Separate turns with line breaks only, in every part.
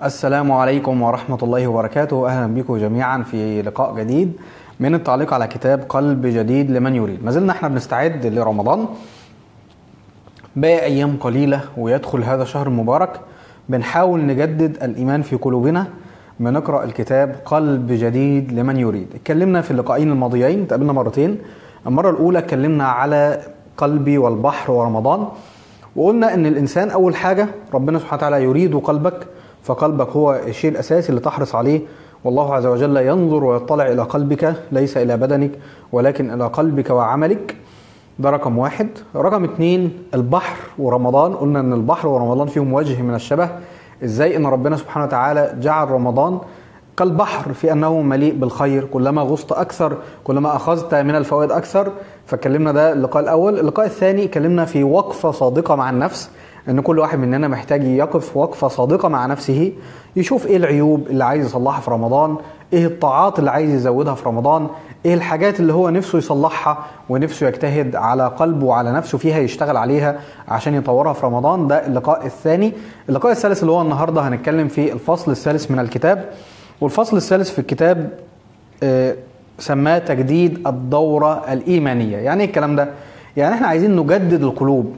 السلام عليكم ورحمة الله وبركاته أهلا بكم جميعا في لقاء جديد من التعليق على كتاب قلب جديد لمن يريد ما زلنا احنا بنستعد لرمضان باقي أيام قليلة ويدخل هذا الشهر المبارك بنحاول نجدد الإيمان في قلوبنا بنقرأ الكتاب قلب جديد لمن يريد اتكلمنا في اللقاءين الماضيين تقابلنا مرتين المرة الأولى اتكلمنا على قلبي والبحر ورمضان وقلنا ان الانسان اول حاجه ربنا سبحانه وتعالى يريد قلبك فقلبك هو الشيء الاساسي اللي تحرص عليه والله عز وجل ينظر ويطلع الى قلبك ليس الى بدنك ولكن الى قلبك وعملك ده رقم واحد رقم اتنين البحر ورمضان قلنا ان البحر ورمضان فيهم وجه من الشبه ازاي ان ربنا سبحانه وتعالى جعل رمضان كالبحر في انه مليء بالخير كلما غصت اكثر كلما اخذت من الفوائد اكثر فاتكلمنا ده اللقاء الاول اللقاء الثاني اتكلمنا في وقفه صادقه مع النفس ان كل واحد مننا محتاج يقف وقفه صادقه مع نفسه يشوف ايه العيوب اللي عايز يصلحها في رمضان ايه الطاعات اللي عايز يزودها في رمضان ايه الحاجات اللي هو نفسه يصلحها ونفسه يجتهد على قلبه وعلى نفسه فيها يشتغل عليها عشان يطورها في رمضان ده اللقاء الثاني اللقاء الثالث اللي هو النهارده هنتكلم في الفصل الثالث من الكتاب والفصل الثالث في الكتاب آه، سماه تجديد الدورة الإيمانية يعني ايه الكلام ده؟ يعني احنا عايزين نجدد القلوب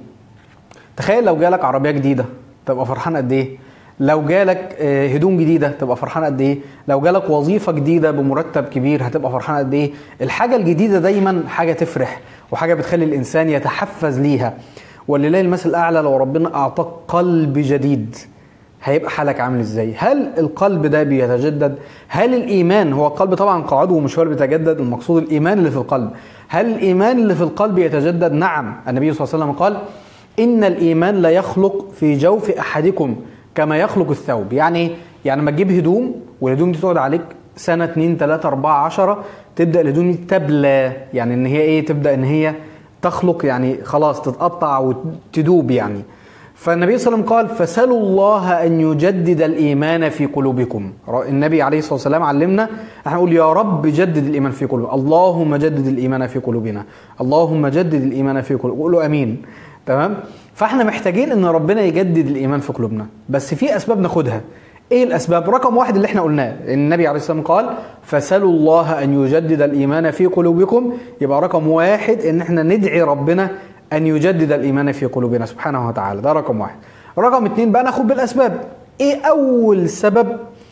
تخيل لو جالك عربية جديدة تبقى فرحان قد ايه؟ لو جالك آه، هدوم جديدة تبقى فرحان قد ايه؟ لو جالك وظيفة جديدة بمرتب كبير هتبقى فرحان قد ايه؟ الحاجة الجديدة دايما حاجة تفرح وحاجة بتخلي الإنسان يتحفز ليها ولله المثل الأعلى لو ربنا أعطاك قلب جديد هيبقى حالك عامل ازاي هل القلب ده بيتجدد هل الايمان هو القلب طبعا قاعده ومش هو اللي بيتجدد المقصود الايمان اللي في القلب هل الايمان اللي في القلب يتجدد نعم النبي صلى الله عليه وسلم قال ان الايمان لا يخلق في جوف احدكم كما يخلق الثوب يعني ايه يعني لما تجيب هدوم والهدوم دي تقعد عليك سنه 2 3 4 10 تبدا الهدوم دي تبلى يعني ان هي ايه تبدا ان هي تخلق يعني خلاص تتقطع وتدوب يعني فالنبي صلى الله عليه وسلم قال فسلوا الله ان يجدد الايمان في قلوبكم النبي عليه الصلاه والسلام علمنا احنا نقول يا رب جدد الايمان في قلوبنا اللهم جدد الايمان في قلوبنا اللهم جدد الايمان في قلوبنا قولوا امين تمام فاحنا محتاجين ان ربنا يجدد الايمان في قلوبنا بس في اسباب ناخدها ايه الاسباب رقم واحد اللي احنا قلناه النبي عليه الصلاه والسلام قال فسلوا الله ان يجدد الايمان في قلوبكم يبقى رقم واحد ان احنا ندعي ربنا ان يجدد الايمان في قلوبنا سبحانه وتعالى ده رقم واحد رقم اتنين بقى ناخد بالاسباب ايه اول سبب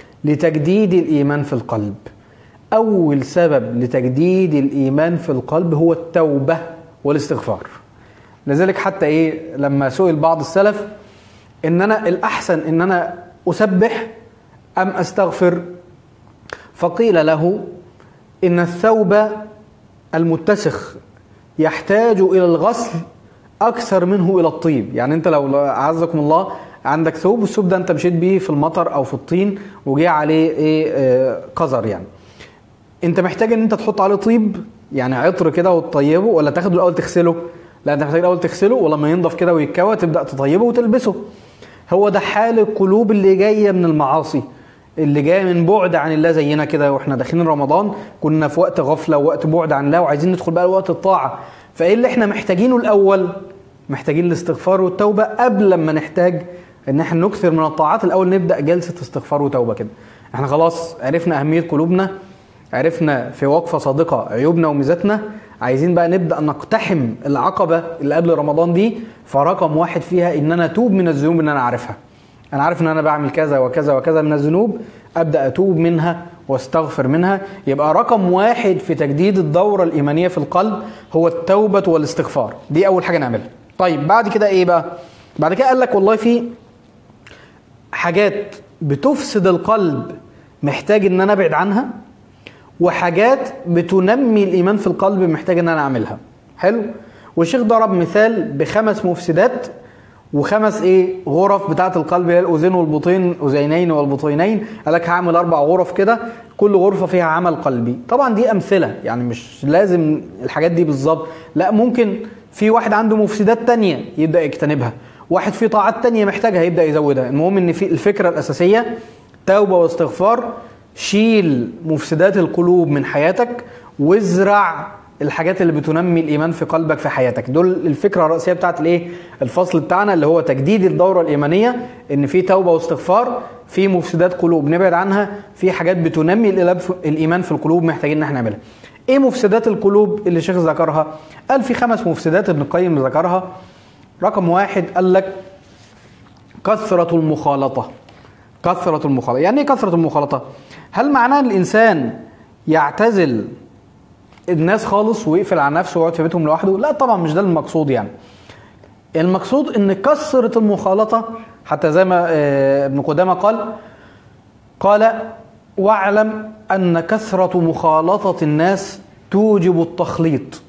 لتجديد الايمان في القلب اول سبب لتجديد الايمان في القلب هو التوبه والاستغفار لذلك حتى ايه لما سئل بعض السلف ان انا الاحسن ان انا اسبح ام استغفر فقيل له ان الثوب المتسخ يحتاج الى الغسل اكثر منه الى الطيب يعني انت لو اعزكم الله عندك ثوب والثوب ده انت مشيت بيه في المطر او في الطين وجه عليه ايه آه، قذر يعني انت محتاج ان انت تحط عليه طيب يعني عطر كده وتطيبه ولا تاخده الاول تغسله لا انت محتاج الاول تغسله ولما ينضف كده ويتكوى تبدا تطيبه وتلبسه هو ده حال القلوب اللي جايه من المعاصي اللي جايه من بعد عن الله زينا كده واحنا داخلين رمضان كنا في وقت غفله ووقت بعد عن الله وعايزين ندخل بقى وقت الطاعه فايه اللي احنا محتاجينه الاول محتاجين الاستغفار والتوبه قبل ما نحتاج ان احنا نكثر من الطاعات الاول نبدا جلسه استغفار وتوبه كده احنا خلاص عرفنا اهميه قلوبنا عرفنا في وقفه صادقه عيوبنا وميزاتنا عايزين بقى نبدا نقتحم العقبه اللي قبل رمضان دي فرقم واحد فيها ان انا اتوب من الذنوب اللي انا عارفها انا عارف ان انا بعمل كذا وكذا وكذا من الذنوب ابدا اتوب منها واستغفر منها يبقى رقم واحد في تجديد الدوره الايمانيه في القلب هو التوبه والاستغفار دي اول حاجه نعملها طيب بعد كده ايه بقى بعد كده قال لك والله في حاجات بتفسد القلب محتاج ان انا ابعد عنها وحاجات بتنمي الايمان في القلب محتاج ان انا اعملها حلو والشيخ ضرب مثال بخمس مفسدات وخمس ايه غرف بتاعه القلب هي الاذين والبطين اذينين والبطينين قال لك هعمل اربع غرف كده كل غرفه فيها عمل قلبي طبعا دي امثله يعني مش لازم الحاجات دي بالظبط لا ممكن في واحد عنده مفسدات تانية يبدا يجتنبها واحد في طاعات تانية محتاجها يبدا يزودها المهم ان في الفكره الاساسيه توبه واستغفار شيل مفسدات القلوب من حياتك وازرع الحاجات اللي بتنمي الايمان في قلبك في حياتك دول الفكره الرئيسيه بتاعت الايه الفصل بتاعنا اللي هو تجديد الدوره الايمانيه ان في توبه واستغفار في مفسدات قلوب نبعد عنها في حاجات بتنمي الايمان في القلوب محتاجين ان احنا نعملها ايه مفسدات القلوب اللي الشيخ ذكرها قال في خمس مفسدات ابن القيم ذكرها رقم واحد قال لك كثرة المخالطة كثرة المخالطة يعني ايه كثرة المخالطة هل معناه الإنسان يعتزل الناس خالص ويقفل على نفسه ويقعد في بيتهم لوحده لا طبعا مش ده المقصود يعني المقصود ان كثرة المخالطة حتى زي ما آه، ابن قدامة قال قال واعلم ان كثرة مخالطة الناس توجب التخليط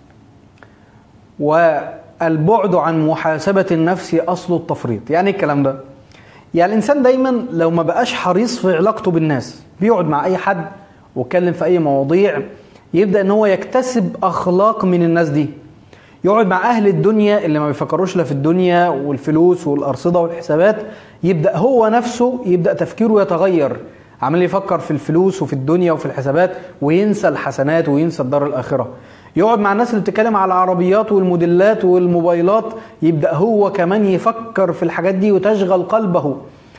والبعد عن محاسبة النفس أصل التفريط يعني إيه الكلام ده يعني الإنسان دايما لو ما بقاش حريص في علاقته بالناس بيقعد مع أي حد ويتكلم في أي مواضيع يبدا ان هو يكتسب اخلاق من الناس دي يقعد مع اهل الدنيا اللي ما بيفكروش لا في الدنيا والفلوس والارصده والحسابات يبدا هو نفسه يبدا تفكيره يتغير عمال يفكر في الفلوس وفي الدنيا وفي الحسابات وينسى الحسنات وينسى الدار الاخره يقعد مع الناس اللي بتتكلم على العربيات والموديلات والموبايلات يبدا هو كمان يفكر في الحاجات دي وتشغل قلبه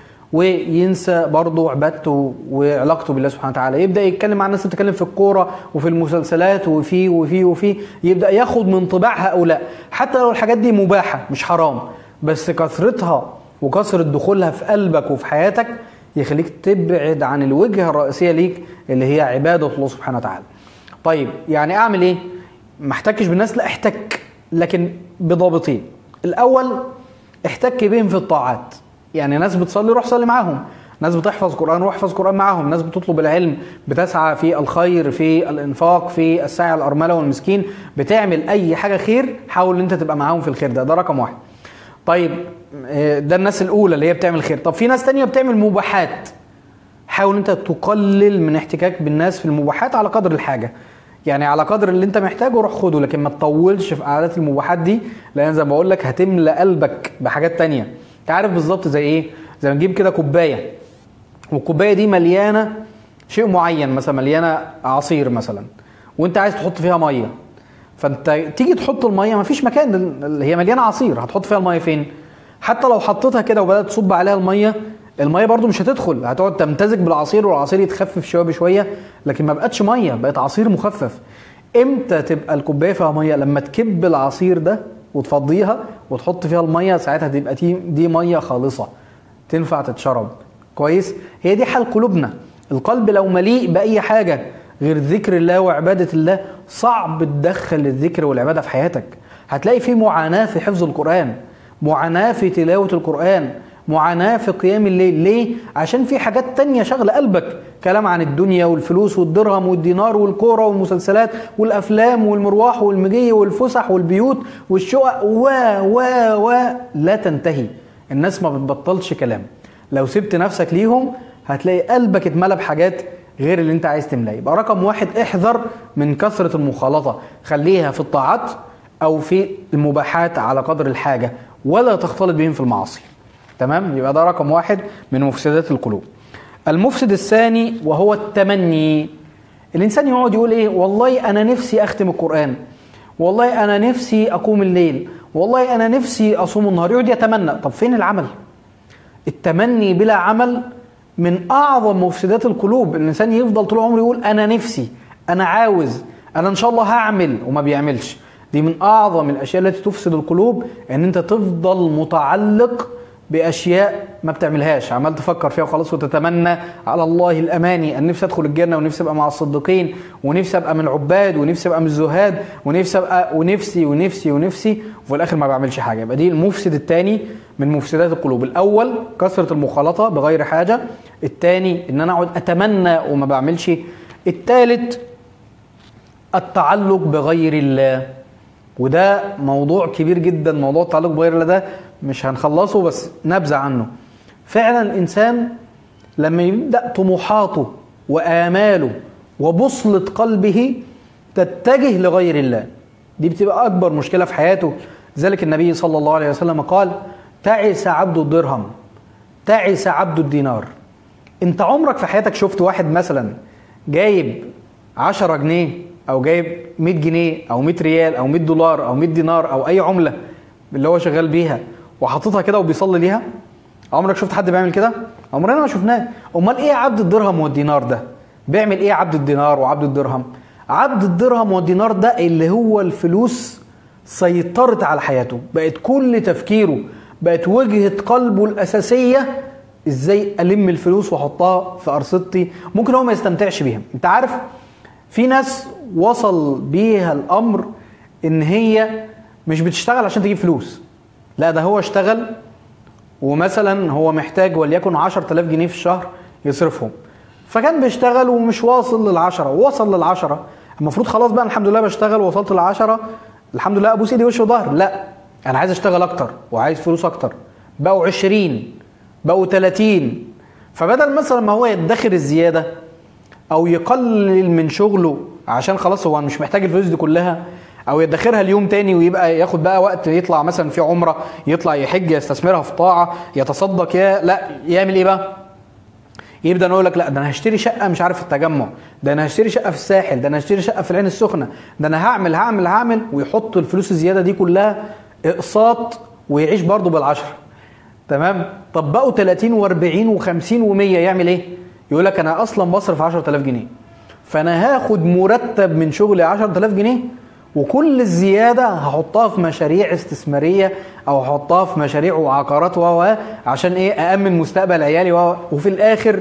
وينسى برضه عبادته وعلاقته بالله سبحانه وتعالى يبدا يتكلم مع الناس اللي بتتكلم في الكوره وفي المسلسلات وفي وفي وفي يبدا ياخد من طباع هؤلاء حتى لو الحاجات دي مباحه مش حرام بس كثرتها وكثره دخولها في قلبك وفي حياتك يخليك تبعد عن الوجهه الرئيسيه ليك اللي هي عباده الله سبحانه وتعالى. طيب يعني اعمل ايه؟ ما احتكش بالناس لا احتك لكن بضابطين. الاول احتك بهم في الطاعات يعني ناس بتصلي روح صلي معاهم ناس بتحفظ قرآن روح احفظ قرآن معاهم ناس بتطلب العلم بتسعى في الخير في الإنفاق في السعي على الأرملة والمسكين بتعمل أي حاجة خير حاول أنت تبقى معاهم في الخير ده ده رقم واحد طيب آه، ده الناس الأولى اللي هي بتعمل خير طب في ناس تانية بتعمل مباحات حاول أنت تقلل من احتكاك بالناس في المباحات على قدر الحاجة يعني على قدر اللي انت محتاجه روح خده لكن ما تطولش في قعدات المباحات دي لان زي ما بقول لك هتملى قلبك بحاجات تانية انت عارف بالظبط زي ايه زي ما نجيب كده كوبايه والكوبايه دي مليانه شيء معين مثلا مليانه عصير مثلا وانت عايز تحط فيها ميه فانت تيجي تحط الميه مفيش مكان هي مليانه عصير هتحط فيها الميه فين حتى لو حطيتها كده وبدات تصب عليها الميه الميه برضو مش هتدخل هتقعد تمتزج بالعصير والعصير يتخفف شويه بشويه لكن ما بقتش ميه بقت عصير مخفف امتى تبقى الكوبايه فيها ميه لما تكب العصير ده وتفضيها وتحط فيها الميه ساعتها تبقى دي ميه خالصه تنفع تتشرب كويس هي دي حال قلوبنا القلب لو مليء باي حاجه غير ذكر الله وعباده الله صعب تدخل الذكر والعباده في حياتك هتلاقي في معاناه في حفظ القران معاناه في تلاوه القران معاناة في قيام الليل ليه؟ عشان في حاجات تانية شغلة قلبك كلام عن الدنيا والفلوس والدرهم والدينار والكورة والمسلسلات والأفلام والمروح والمجية والفسح والبيوت والشقق و و و لا تنتهي الناس ما بتبطلش كلام لو سبت نفسك ليهم هتلاقي قلبك اتملى بحاجات غير اللي انت عايز تملاه يبقى رقم واحد احذر من كثرة المخالطة خليها في الطاعات او في المباحات على قدر الحاجة ولا تختلط بهم في المعاصي تمام يبقى ده رقم واحد من مفسدات القلوب المفسد الثاني وهو التمني الانسان يقعد يقول ايه والله انا نفسي اختم القران والله انا نفسي اقوم الليل والله انا نفسي اصوم النهار يقعد يتمنى طب فين العمل التمني بلا عمل من اعظم مفسدات القلوب الانسان يفضل طول عمره يقول انا نفسي انا عاوز انا ان شاء الله هعمل وما بيعملش دي من اعظم الاشياء التي تفسد القلوب ان انت تفضل متعلق باشياء ما بتعملهاش عمال تفكر فيها وخلاص وتتمنى على الله الاماني ان نفسي ادخل الجنه ونفسي ابقى مع الصديقين ونفسي ابقى من العباد ونفسي ابقى من الزهاد ونفسي ابقى ونفسي ونفسي ونفسي وفي الاخر ما بعملش حاجه يبقى دي المفسد الثاني من مفسدات القلوب الاول كثره المخالطه بغير حاجه الثاني ان انا اقعد اتمنى وما بعملش الثالث التعلق بغير الله وده موضوع كبير جدا موضوع التعلق بغير الله ده مش هنخلصه بس نبذة عنه فعلا الإنسان لما يبدأ طموحاته وآماله وبصلة قلبه تتجه لغير الله دي بتبقى أكبر مشكلة في حياته ذلك النبي صلى الله عليه وسلم قال تعس عبد الدرهم تعس عبد الدينار انت عمرك في حياتك شفت واحد مثلا جايب عشرة جنيه او جايب 100 جنيه او 100 ريال او 100 دولار او 100 دينار او اي عمله اللي هو شغال بيها وحاططها كده وبيصلي ليها عمرك شفت حد بيعمل كده عمرنا ما شفناه امال ايه عبد الدرهم والدينار ده بيعمل ايه عبد الدينار وعبد الدرهم عبد الدرهم والدينار ده اللي هو الفلوس سيطرت على حياته بقت كل تفكيره بقت وجهة قلبه الأساسية ازاي ألم الفلوس واحطها في أرصدتي ممكن هو ما يستمتعش بيها انت عارف في ناس وصل بيها الأمر ان هي مش بتشتغل عشان تجيب فلوس لا ده هو اشتغل ومثلا هو محتاج وليكن 10000 جنيه في الشهر يصرفهم فكان بيشتغل ومش واصل للعشرة وصل للعشرة المفروض خلاص بقى الحمد لله بشتغل ووصلت للعشرة الحمد لله ابوس ايدي وش وظهر لا انا عايز اشتغل اكتر وعايز فلوس اكتر بقوا 20 بقوا 30 فبدل مثلا ما هو يدخر الزياده او يقلل من شغله عشان خلاص هو مش محتاج الفلوس دي كلها او يدخرها اليوم تاني ويبقى ياخد بقى وقت يطلع مثلا في عمره يطلع يحج يستثمرها في طاعه يتصدق يا لا يعمل ايه بقى يبدا يقول لك لا ده انا هشتري شقه مش عارف التجمع ده انا هشتري شقه في الساحل ده انا هشتري شقه في العين السخنه ده انا هعمل هعمل هعمل ويحط الفلوس الزياده دي كلها اقساط ويعيش برضه بالعشر تمام طب بقوا 30 و40 و50 و100 يعمل ايه يقول لك انا اصلا بصرف 10000 جنيه فانا هاخد مرتب من شغلي 10000 جنيه وكل الزيادة هحطها في مشاريع استثمارية أو هحطها في مشاريع وعقارات و عشان إيه أأمن مستقبل عيالي و وفي الآخر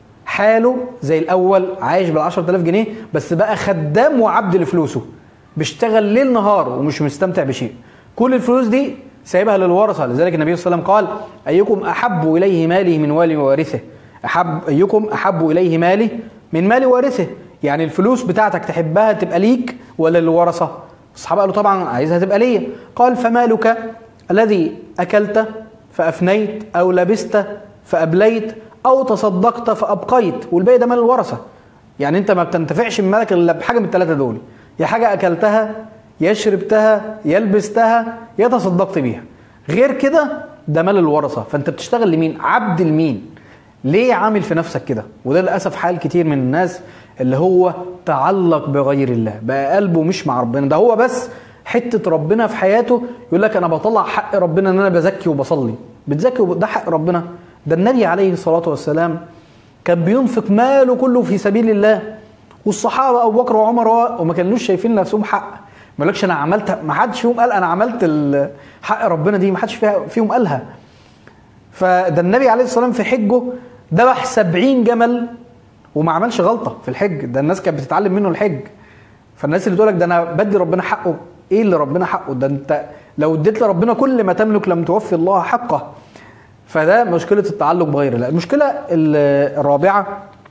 حاله زي الأول عايش بال 10000 جنيه بس بقى خدام وعبد لفلوسه بيشتغل ليل نهار ومش مستمتع بشيء كل الفلوس دي سايبها للورثة لذلك النبي صلى الله عليه وسلم قال أيكم أحب إليه ماله من والي وارثه أحب أيكم أحب إليه مالي من مال وارثه يعني الفلوس بتاعتك تحبها تبقى ليك ولا للورثة الصحابة قالوا طبعا عايزها تبقى ليا قال فمالك الذي أكلت فأفنيت أو لبست فأبليت أو تصدقت فأبقيت والباقي ده مال الورثة يعني أنت ما بتنتفعش من مالك إلا بحاجة من الثلاثة دول يا حاجة أكلتها يا شربتها يا لبستها يا تصدقت بيها غير كده ده مال الورثة فأنت بتشتغل لمين عبد لمين ليه عامل في نفسك كده وده للأسف حال كتير من الناس اللي هو تعلق بغير الله بقى قلبه مش مع ربنا ده هو بس حتة ربنا في حياته يقول لك أنا بطلع حق ربنا إن أنا بزكي وبصلي بتزكي ده حق ربنا ده النبي عليه الصلاة والسلام كان بينفق ماله كله في سبيل الله والصحابة أبو بكر وعمر وما كانوش شايفين نفسهم حق ما يقولكش أنا عملت ما حدش فيهم قال أنا عملت حق ربنا دي ما حدش فيهم قالها فده النبي عليه الصلاة والسلام في حجه ذبح سبعين جمل وما عملش غلطه في الحج ده الناس كانت بتتعلم منه الحج فالناس اللي تقول لك ده انا بدي ربنا حقه ايه اللي ربنا حقه ده انت لو اديت لربنا كل ما تملك لم توفي الله حقه فده مشكله التعلق بغير الله المشكله الرابعه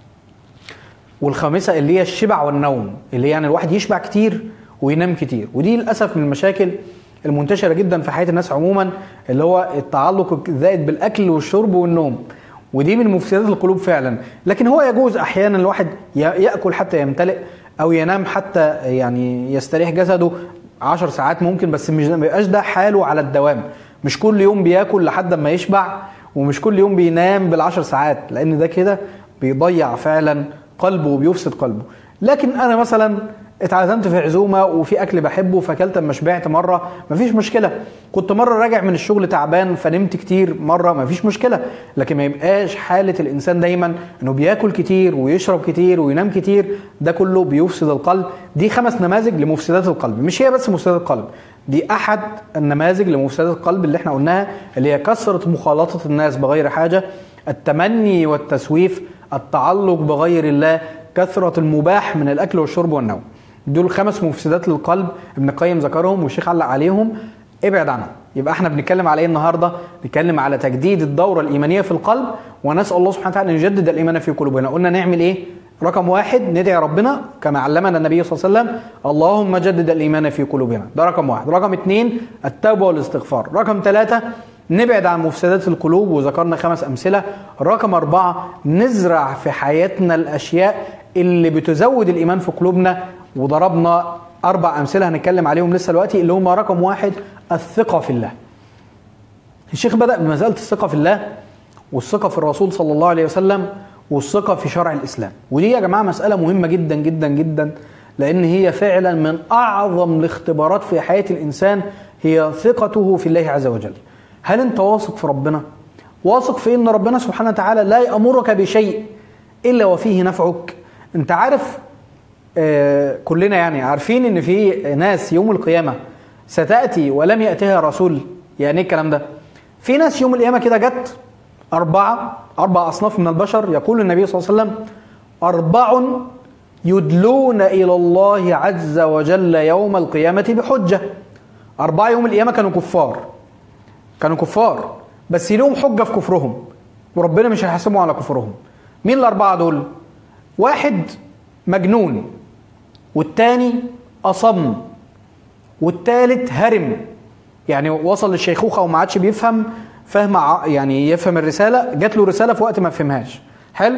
والخامسه اللي هي الشبع والنوم اللي يعني الواحد يشبع كتير وينام كتير ودي للاسف من المشاكل المنتشره جدا في حياه الناس عموما اللي هو التعلق الزائد بالاكل والشرب والنوم ودي من مفسدات القلوب فعلا لكن هو يجوز احيانا الواحد ياكل حتى يمتلئ او ينام حتى يعني يستريح جسده عشر ساعات ممكن بس مش ما بيبقاش ده حاله على الدوام مش كل يوم بياكل لحد ما يشبع ومش كل يوم بينام بالعشر ساعات لان ده كده بيضيع فعلا قلبه وبيفسد قلبه لكن انا مثلا اتعزمت في عزومه وفي اكل بحبه فاكلت اما شبعت مره مفيش مشكله كنت مره راجع من الشغل تعبان فنمت كتير مره مفيش مشكله لكن ما يبقاش حاله الانسان دايما انه بياكل كتير ويشرب كتير وينام كتير ده كله بيفسد القلب دي خمس نماذج لمفسدات القلب مش هي بس مفسدات القلب دي احد النماذج لمفسدات القلب اللي احنا قلناها اللي هي كثره مخالطه الناس بغير حاجه التمني والتسويف التعلق بغير الله كثره المباح من الاكل والشرب والنوم دول خمس مفسدات للقلب ابن القيم ذكرهم والشيخ علق عليهم ابعد عنهم يبقى احنا بنتكلم على ايه النهارده بنتكلم على تجديد الدوره الايمانيه في القلب ونسال الله سبحانه وتعالى ان يجدد الايمان في قلوبنا قلنا نعمل ايه رقم واحد ندعي ربنا كما علمنا النبي صلى الله عليه وسلم اللهم جدد الايمان في قلوبنا ده رقم واحد رقم اثنين التوبه والاستغفار رقم ثلاثه نبعد عن مفسدات القلوب وذكرنا خمس امثله رقم اربعه نزرع في حياتنا الاشياء اللي بتزود الايمان في قلوبنا وضربنا اربع امثله هنتكلم عليهم لسه دلوقتي اللي هم رقم واحد الثقه في الله. الشيخ بدا بمساله الثقه في الله والثقه في الرسول صلى الله عليه وسلم والثقه في شرع الاسلام ودي يا جماعه مساله مهمه جدا جدا جدا لأن هي فعلا من أعظم الاختبارات في حياة الإنسان هي ثقته في الله عز وجل هل أنت واثق في ربنا؟ واثق في أن ربنا سبحانه وتعالى لا يأمرك بشيء إلا وفيه نفعك أنت عارف آه كلنا يعني عارفين أن في ناس يوم القيامة ستأتي ولم يأتها رسول يعني ايه الكلام ده في ناس يوم القيامة كده جت أربعة أربع أصناف من البشر يقول النبي صلى الله عليه وسلم أربع يدلون إلى الله عز وجل يوم القيامة بحجة أربعة يوم القيامة كانوا كفار كانوا كفار بس لهم حجة في كفرهم وربنا مش هيحاسبهم على كفرهم مين الأربعة دول؟ واحد مجنون والتاني أصم والتالت هرم يعني وصل للشيخوخة وما عادش بيفهم فهم يعني يفهم الرسالة جات له رسالة في وقت ما فهمهاش حلو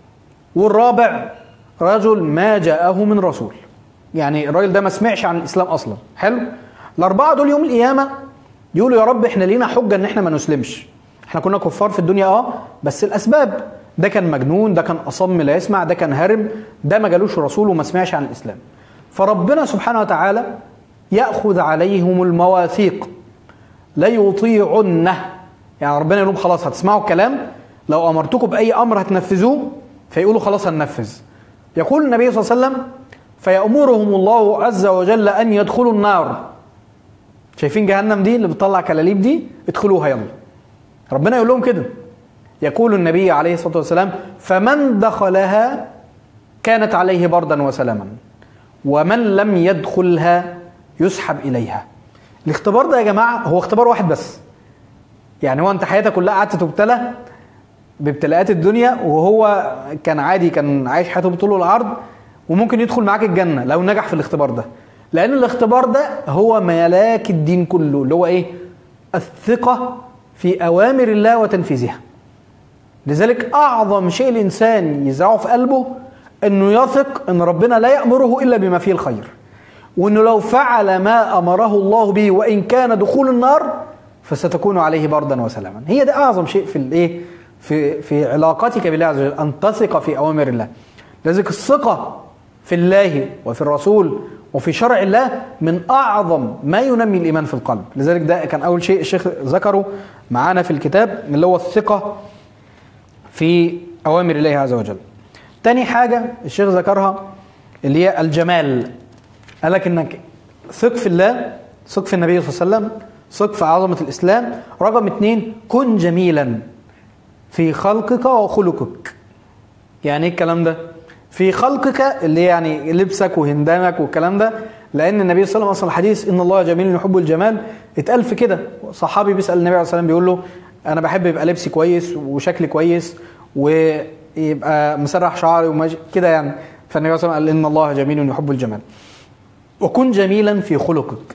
والرابع رجل ما جاءه من رسول يعني الراجل ده ما سمعش عن الإسلام أصلا حلو الأربعة دول يوم القيامة يقولوا يا رب احنا لينا حجة ان احنا ما نسلمش احنا كنا كفار في الدنيا اه بس الأسباب ده كان مجنون ده كان أصم لا يسمع ده كان هرم ده ما جالوش رسول وما سمعش عن الإسلام فربنا سبحانه وتعالى يأخذ عليهم المواثيق لا يطيعنه يعني ربنا يقول لهم خلاص هتسمعوا الكلام لو أمرتكم بأي أمر هتنفذوه فيقولوا خلاص هننفذ يقول النبي صلى الله عليه وسلم فيأمرهم الله عز وجل أن يدخلوا النار شايفين جهنم دي اللي بتطلع كلاليب دي ادخلوها يلا ربنا يقول لهم كده يقول النبي عليه الصلاة والسلام فمن دخلها كانت عليه بردا وسلاما ومن لم يدخلها يسحب إليها الاختبار ده يا جماعة هو اختبار واحد بس يعني هو انت حياتك كلها قعدت تبتلى بابتلاءات الدنيا وهو كان عادي كان عايش حياته بطول العرض وممكن يدخل معاك الجنة لو نجح في الاختبار ده لأن الاختبار ده هو ملاك الدين كله اللي هو إيه؟ الثقة في أوامر الله وتنفيذها لذلك أعظم شيء الإنسان يزرعه في قلبه أنه يثق أن ربنا لا يأمره إلا بما فيه الخير وأنه لو فعل ما أمره الله به وإن كان دخول النار فستكون عليه بردا وسلاما هي ده أعظم شيء في الإيه؟ في في علاقتك بالله عز وجل أن تثق في أوامر الله لذلك الثقة في الله وفي الرسول وفي شرع الله من أعظم ما ينمي الإيمان في القلب لذلك ده كان أول شيء الشيخ ذكره معانا في الكتاب اللي هو الثقة في أوامر الله عز وجل تاني حاجة الشيخ ذكرها اللي هي الجمال قال لك انك ثق في الله ثق في النبي صلى الله عليه وسلم ثق في عظمة الإسلام رقم اتنين كن جميلا في خلقك وخلقك يعني ايه الكلام ده في خلقك اللي يعني لبسك وهندامك والكلام ده لان النبي صلى الله عليه وسلم الحديث ان الله جميل يحب الجمال اتقال في كده صحابي بيسال النبي عليه الصلاه والسلام بيقول له انا بحب يبقى لبسي كويس وشكلي كويس ويبقى مسرح شعري وماشي كده يعني فالنبي صلى الله عليه وسلم قال ان الله جميل يحب الجمال وكن جميلا في خلقك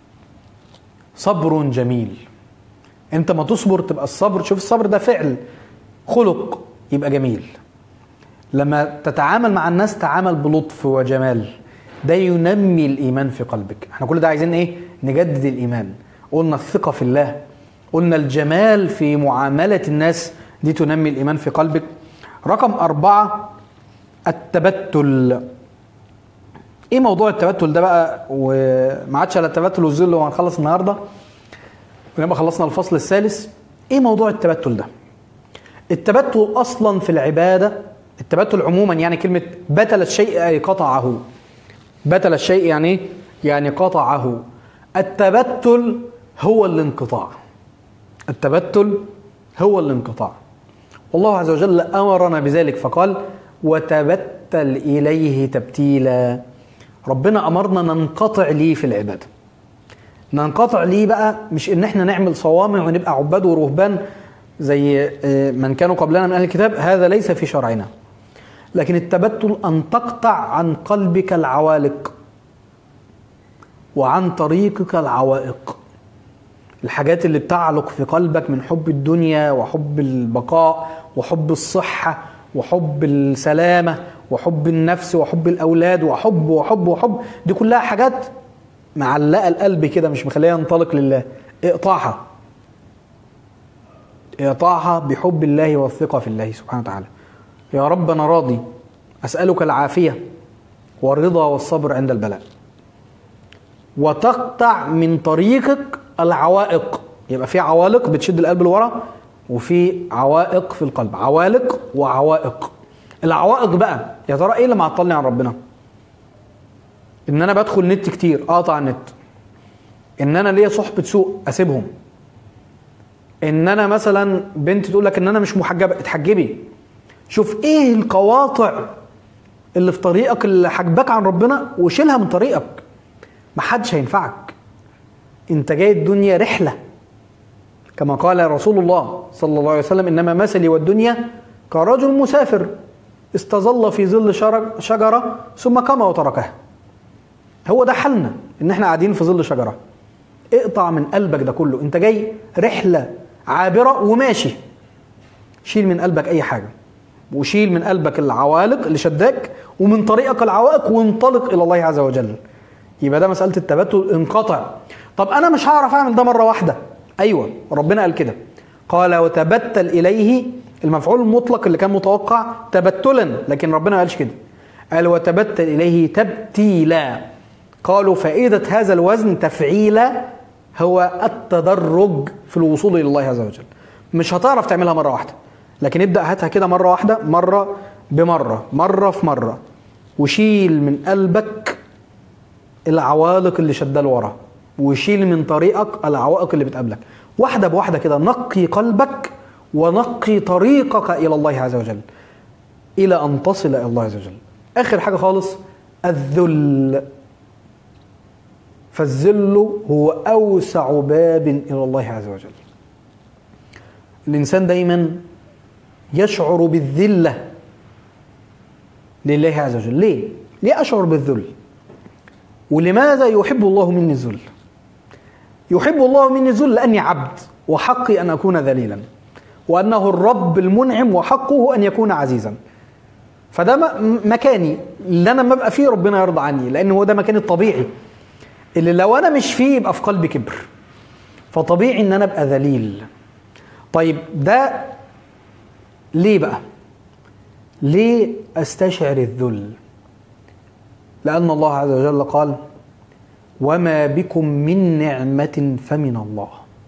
صبر جميل انت ما تصبر تبقى الصبر شوف الصبر ده فعل خلق يبقى جميل لما تتعامل مع الناس تعامل بلطف وجمال ده ينمي الايمان في قلبك احنا كل ده عايزين ايه نجدد الايمان قلنا الثقه في الله قلنا الجمال في معامله الناس دي تنمي الايمان في قلبك رقم أربعة التبتل ايه موضوع التبتل ده بقى وما عادش على التبتل والذل وهنخلص النهارده ولما خلصنا الفصل الثالث ايه موضوع التبتل ده التبتل اصلا في العباده التبتل عموما يعني كلمه بتل الشيء اي قطعه بتل الشيء يعني ايه يعني قطعه التبتل هو الانقطاع التبتل هو الانقطاع والله عز وجل امرنا بذلك فقال وتبتل اليه تبتيلا ربنا امرنا ننقطع ليه في العباده ننقطع ليه بقى مش ان احنا نعمل صوامع ونبقى عباد ورهبان زي من كانوا قبلنا من اهل الكتاب هذا ليس في شرعنا لكن التبتل ان تقطع عن قلبك العوالق وعن طريقك العوائق الحاجات اللي بتعلق في قلبك من حب الدنيا وحب البقاء وحب الصحه وحب السلامه وحب النفس وحب الاولاد وحب وحب وحب دي كلها حاجات معلقه القلب كده مش مخليه ينطلق لله اقطعها اقطعها بحب الله والثقه في الله سبحانه وتعالى يا رب انا راضي اسالك العافيه والرضا والصبر عند البلاء وتقطع من طريقك العوائق يبقى في عوالق بتشد القلب لورا وفي عوائق في القلب عوالق وعوائق العوائق بقى يا ترى ايه اللي معطلني عن ربنا ان انا بدخل نت كتير اقطع النت ان انا ليا صحبه سوء اسيبهم ان انا مثلا بنت تقول لك ان انا مش محجبه اتحجبي شوف ايه القواطع اللي في طريقك اللي حجبك عن ربنا وشيلها من طريقك محدش هينفعك انت جاي الدنيا رحله كما قال رسول الله صلى الله عليه وسلم انما مثلي والدنيا كرجل مسافر استظل في ظل شرج- شجره ثم قام وتركها هو ده حالنا ان احنا قاعدين في ظل شجره اقطع من قلبك ده كله انت جاي رحله عابره وماشي شيل من قلبك اي حاجه وشيل من قلبك العوالق اللي شداك ومن طريقك العوائق وانطلق الى الله عز وجل يبقى ده مساله التبتل انقطع طب انا مش هعرف اعمل ده مره واحده ايوه ربنا قال كده قال وتبتل اليه المفعول المطلق اللي كان متوقع تبتلا لكن ربنا ما قالش كده قال وتبتل اليه تبتيلا قالوا فائده هذا الوزن تفعيلا هو التدرج في الوصول الى الله عز وجل مش هتعرف تعملها مره واحده لكن ابدا هاتها كده مره واحده مره بمره مره في مره وشيل من قلبك العوالق اللي شداه لورا وشيل من طريقك العوائق اللي بتقابلك واحده بواحده كده نقي قلبك ونقي طريقك الى الله عز وجل الى ان تصل الى الله عز وجل اخر حاجه خالص الذل فالذل هو اوسع باب الى الله عز وجل الانسان دايما يشعر بالذله لله عز وجل ليه ليه اشعر بالذل ولماذا يحب الله مني الذل يحب الله مني الذل لاني عبد وحقي ان اكون ذليلا وانه الرب المنعم وحقه ان يكون عزيزا فده م- مكاني اللي انا لما ابقى فيه ربنا يرضى عني لان هو ده مكاني الطبيعي اللي لو انا مش فيه يبقى في قلبي كبر فطبيعي ان انا ابقى ذليل طيب ده ليه بقى ليه استشعر الذل لان الله عز وجل قال وما بكم من نعمه فمن الله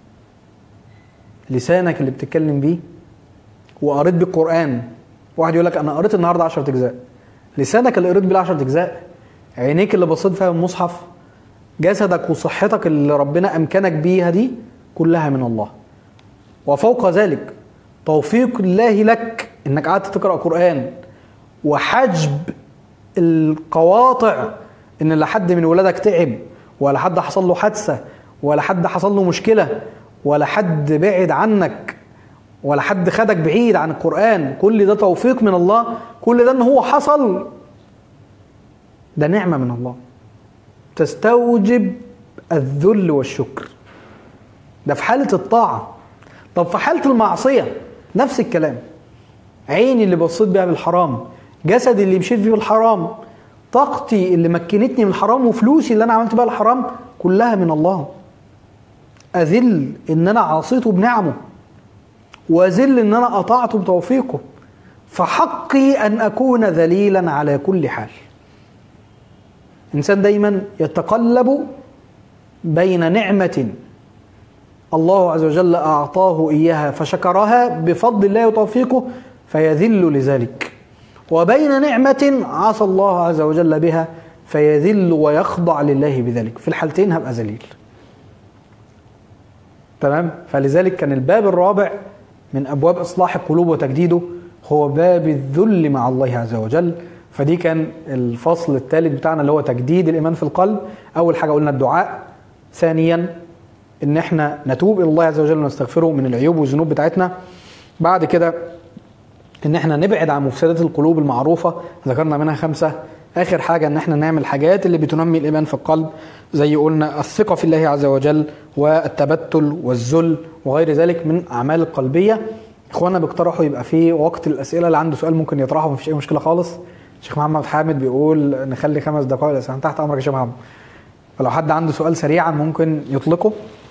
لسانك اللي بتتكلم بيه وقريت بالقران واحد يقول لك انا قريت النهارده 10 اجزاء لسانك اللي قريت بيه 10 اجزاء عينيك اللي بصيت فيها المصحف جسدك وصحتك اللي ربنا امكنك بيها دي كلها من الله وفوق ذلك توفيق الله لك انك قعدت تقرا قران وحجب القواطع ان لا حد من ولادك تعب ولا حد حصل له حادثه ولا حد حصل له مشكله ولا حد بعد عنك ولا حد خدك بعيد عن القران كل ده توفيق من الله كل ده ان هو حصل ده نعمه من الله تستوجب الذل والشكر ده في حاله الطاعه طب في حاله المعصيه نفس الكلام عيني اللي بصيت بيها بالحرام جسدي اللي مشيت فيه بالحرام طاقتي اللي مكنتني من الحرام وفلوسي اللي انا عملت بيها الحرام كلها من الله اذل ان انا عصيته بنعمه واذل ان انا اطعته بتوفيقه فحقي ان اكون ذليلا على كل حال انسان دايما يتقلب بين نعمه الله عز وجل اعطاه اياها فشكرها بفضل الله وتوفيقه فيذل لذلك وبين نعمه عصى الله عز وجل بها فيذل ويخضع لله بذلك في الحالتين هبقى ذليل تمام فلذلك كان الباب الرابع من ابواب اصلاح القلوب وتجديده هو باب الذل مع الله عز وجل فدي كان الفصل الثالث بتاعنا اللي هو تجديد الايمان في القلب اول حاجه قلنا الدعاء ثانيا ان احنا نتوب الى الله عز وجل ونستغفره من العيوب والذنوب بتاعتنا بعد كده ان احنا نبعد عن مفسدات القلوب المعروفه ذكرنا منها خمسه اخر حاجه ان احنا نعمل حاجات اللي بتنمي الايمان في القلب زي قلنا الثقه في الله عز وجل والتبتل والذل وغير ذلك من اعمال القلبيه اخوانا بيقترحوا يبقى في وقت الاسئله اللي عنده سؤال ممكن يطرحه مفيش اي مشكله خالص الشيخ محمد حامد بيقول نخلي خمس دقائق للاسئله تحت امرك يا شيخ محمد فلو حد عنده سؤال سريعا ممكن يطلقه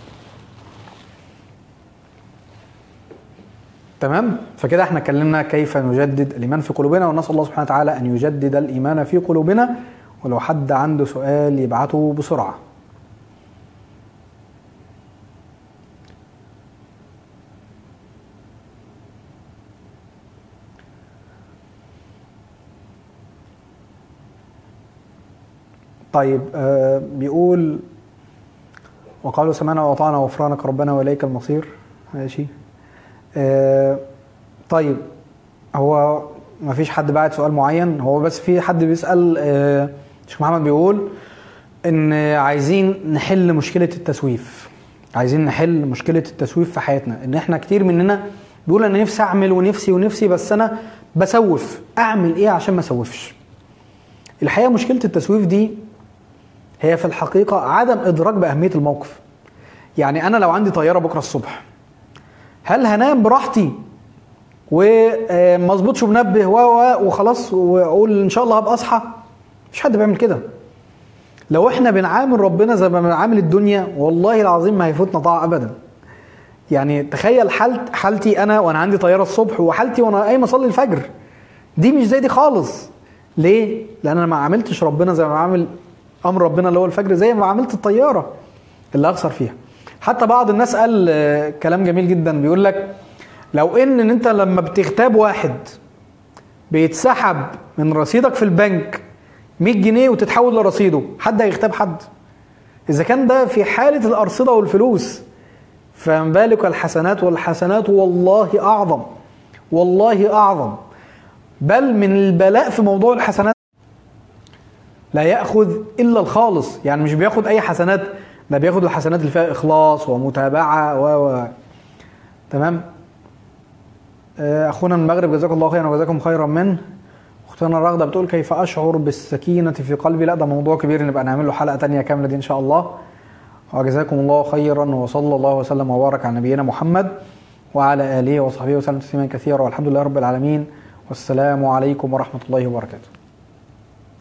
تمام فكده احنا اتكلمنا كيف نجدد الايمان في قلوبنا ونسال الله سبحانه وتعالى ان يجدد الايمان في قلوبنا ولو حد عنده سؤال يبعته بسرعة طيب آه بيقول وقالوا سمعنا وأطعنا غفرانك ربنا وإليك المصير ماشي آه طيب هو ما فيش حد بعت سؤال معين هو بس في حد بيسأل آه شيخ محمد بيقول ان عايزين نحل مشكلة التسويف عايزين نحل مشكلة التسويف في حياتنا ان احنا كتير مننا بيقول انا نفسي اعمل ونفسي ونفسي بس انا بسوف اعمل ايه عشان ما اسوفش الحقيقة مشكلة التسويف دي هي في الحقيقة عدم إدراك بأهمية الموقف يعني أنا لو عندي طيارة بكرة الصبح هل هنام براحتي وما اظبطش منبه و وخلاص واقول ان شاء الله هبقى اصحى مش حد بيعمل كده لو احنا بنعامل ربنا زي ما بنعامل الدنيا والله العظيم ما هيفوتنا طاعه ابدا يعني تخيل حالت حالتي انا وانا عندي طياره الصبح وحالتي وانا قايم اصلي الفجر دي مش زي دي خالص ليه لان انا ما عاملتش ربنا زي ما بعمل امر ربنا اللي هو الفجر زي ما عملت الطياره اللي اخسر فيها حتى بعض الناس قال كلام جميل جدا بيقول لك لو ان ان انت لما بتغتاب واحد بيتسحب من رصيدك في البنك 100 جنيه وتتحول لرصيده حد هيغتاب حد اذا كان ده في حاله الارصده والفلوس فما بالك الحسنات والحسنات والله اعظم والله اعظم بل من البلاء في موضوع الحسنات لا ياخذ الا الخالص يعني مش بياخد اي حسنات ده بياخد الحسنات اللي فيها اخلاص ومتابعه و و تمام اخونا من المغرب جزاكم الله خيرا وجزاكم خيرا منه اختنا راغده بتقول كيف اشعر بالسكينه في قلبي لا ده موضوع كبير نبقى نعمل له حلقه تانية كامله دي ان شاء الله وجزاكم الله خيرا وصلى الله وسلم وبارك على نبينا محمد وعلى اله وصحبه وسلم تسليما كثيرا والحمد لله رب العالمين والسلام عليكم ورحمه الله وبركاته